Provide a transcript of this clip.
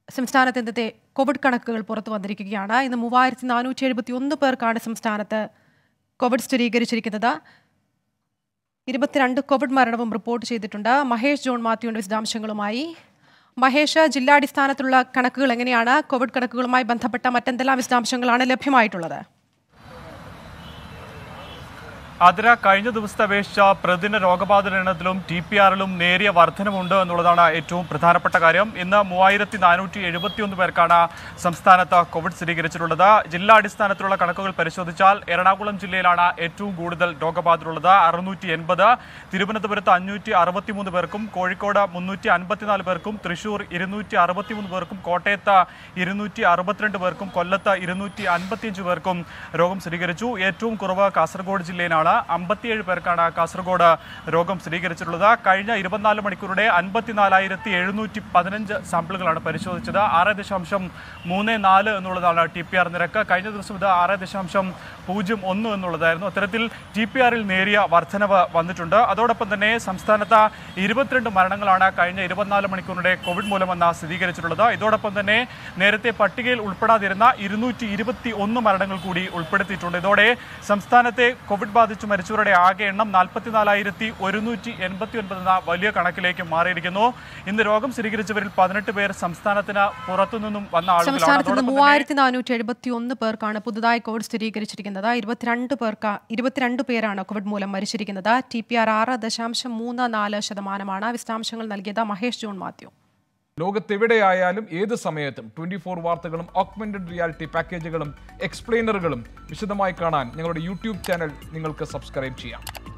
സംസ്ഥാനത്ത് ഇന്നത്തെ കോവിഡ് കണക്കുകൾ പുറത്തു വന്നിരിക്കുകയാണ് ഇന്ന് മൂവായിരത്തി നാനൂറ്റി എഴുപത്തി ഒന്ന് പേർക്കാണ് സംസ്ഥാനത്ത് കോവിഡ് സ്ഥിരീകരിച്ചിരിക്കുന്നത് ഇരുപത്തിരണ്ട് കോവിഡ് മരണവും റിപ്പോർട്ട് ചെയ്തിട്ടുണ്ട് മഹേഷ് ജോൺ മാത്യുവിന്റെ വിശദാംശങ്ങളുമായി മഹേഷ് ജില്ലാടിസ്ഥാനത്തിലുള്ള കണക്കുകൾ എങ്ങനെയാണ് കോവിഡ് കണക്കുകളുമായി ബന്ധപ്പെട്ട മറ്റെന്തെല്ലാം വിശദാംശങ്ങളാണ് ലഭ്യമായിട്ടുള്ളത് അതിന് കഴിഞ്ഞ ദിവസത്തെ അപേക്ഷിച്ച പ്രതിദിന രോഗബാധിത എണ്ണത്തിലും ടി പി ആറിലും നേരിയ വർധനമുണ്ട് എന്നുള്ളതാണ് ഏറ്റവും പ്രധാനപ്പെട്ട കാര്യം ഇന്ന് മൂവായിരത്തി നാനൂറ്റി എഴുപത്തിയൊന്ന് പേർക്കാണ് സംസ്ഥാനത്ത് കോവിഡ് സ്ഥിരീകരിച്ചിട്ടുള്ളത് ജില്ലാ അടിസ്ഥാനത്തിലുള്ള കണക്കുകൾ പരിശോധിച്ചാൽ എറണാകുളം ജില്ലയിലാണ് ഏറ്റവും കൂടുതൽ രോഗബാധിതരുള്ളത് അറുന്നൂറ്റി എൺപത് തിരുവനന്തപുരത്ത് അഞ്ഞൂറ്റി അറുപത്തിമൂന്ന് പേർക്കും കോഴിക്കോട് മുന്നൂറ്റി അൻപത്തിനാല് പേർക്കും തൃശൂർ ഇരുന്നൂറ്റി അറുപത്തിമൂന്ന് പേർക്കും കോട്ടയത്ത് ഇരുന്നൂറ്റി അറുപത്തിരണ്ട് പേർക്കും കൊല്ലത്ത് ഇരുന്നൂറ്റി അൻപത്തിയഞ്ച് പേർക്കും രോഗം സ്ഥിരീകരിച്ചു ഏറ്റവും കുറവ് കാസർഗോഡ് ജില്ലയിലാണ് അമ്പത്തിയേഴ് പേർക്കാണ് കാസർഗോഡ് രോഗം സ്ഥിരീകരിച്ചിട്ടുള്ളത് കഴിഞ്ഞ ഇരുപത്തിനാല് മണിക്കൂറുടെ അൻപത്തിനാലായിരത്തി എഴുന്നൂറ്റി പതിനഞ്ച് സാമ്പിളുകളാണ് പരിശോധിച്ചത് ആറ് ദശാംശം മൂന്ന് നാല് എന്നുള്ളതാണ് ടി പി ആർ നിരക്ക് കഴിഞ്ഞ ദിവസം ഇത് ആറ് ദശാംശം പൂജ്യം ഒന്ന് എന്നുള്ളതായിരുന്നു അത്തരത്തിൽ ടി പി ആറിൽ നേരിയ വർധനവ് വന്നിട്ടുണ്ട് അതോടൊപ്പം തന്നെ സംസ്ഥാനത്ത് ഇരുപത്തിരണ്ട് മരണങ്ങളാണ് കഴിഞ്ഞ ഇരുപത്തിനാല് മണിക്കൂറിന്റെ കോവിഡ് മൂലമെന്ന് സ്ഥിരീകരിച്ചിട്ടുള്ളത് ഇതോടൊപ്പം തന്നെ നേരത്തെ പട്ടികയിൽ ഉൾപ്പെടാതിരുന്ന ഇരുന്നൂറ്റി ഇരുപത്തി ഒന്ന് മരണങ്ങൾ കൂടി ഉൾപ്പെടുത്തിയിട്ടുണ്ട് ഇതോടെ സംസ്ഥാനത്തെ കോവിഡ് ബാധിച്ച് മരിച്ചവരുടെ ആകെ എണ്ണം നാൽപ്പത്തിനാലായിരത്തി ഒരുന്നൂറ്റി എൺപത്തി ഒൻപത് എന്ന വലിയ കണക്കിലേക്ക് മാറിയിരിക്കുന്നു ഇന്ന് രോഗം സ്ഥിരീകരിച്ചവരിൽ പതിനെട്ട് പേർ സംസ്ഥാനത്തിന് പുറത്തുനിന്നും വന്ന ആളുകളാണ് സംസ്ഥാനത്ത് ഇന്ന് അതോടൊപ്പം തന്നെ മൂവായിരത്തി നാനൂറ്റി എഴുപത്തി ഒന്ന് പേർക്കാണ് പുതുതായി കോവിഡ് സ്ഥിരീകരിച്ചിരിക്കുന്നത് ഇരുപത്തിരണ്ട് പേർക്ക് ഇരുപത്തിരണ്ട് പേരാണ് കോവിഡ് മൂലം മരിച്ചിരിക്കുന്നത് ടി പി ആർ ആറ് ദശാംശം മൂന്ന് നാല് ശതമാനമാണ് വിശദാംശങ്ങൾ നൽകിയത് മഹേഷ് ജോൺ മാത്യു ലോകത്തെവിടെയായാലും ഏത് സമയത്തും ട്വന്റി ഫോർ വാർത്തകളും ഓഗ്മെന്റഡ് റിയാലിറ്റി പാക്കേജുകളും എക്സ്പ്ലെയിനറുകളും വിശദമായി കാണാൻ ഞങ്ങളുടെ യൂട്യൂബ് ചാനൽ നിങ്ങൾക്ക് സബ്സ്ക്രൈബ് ചെയ്യാം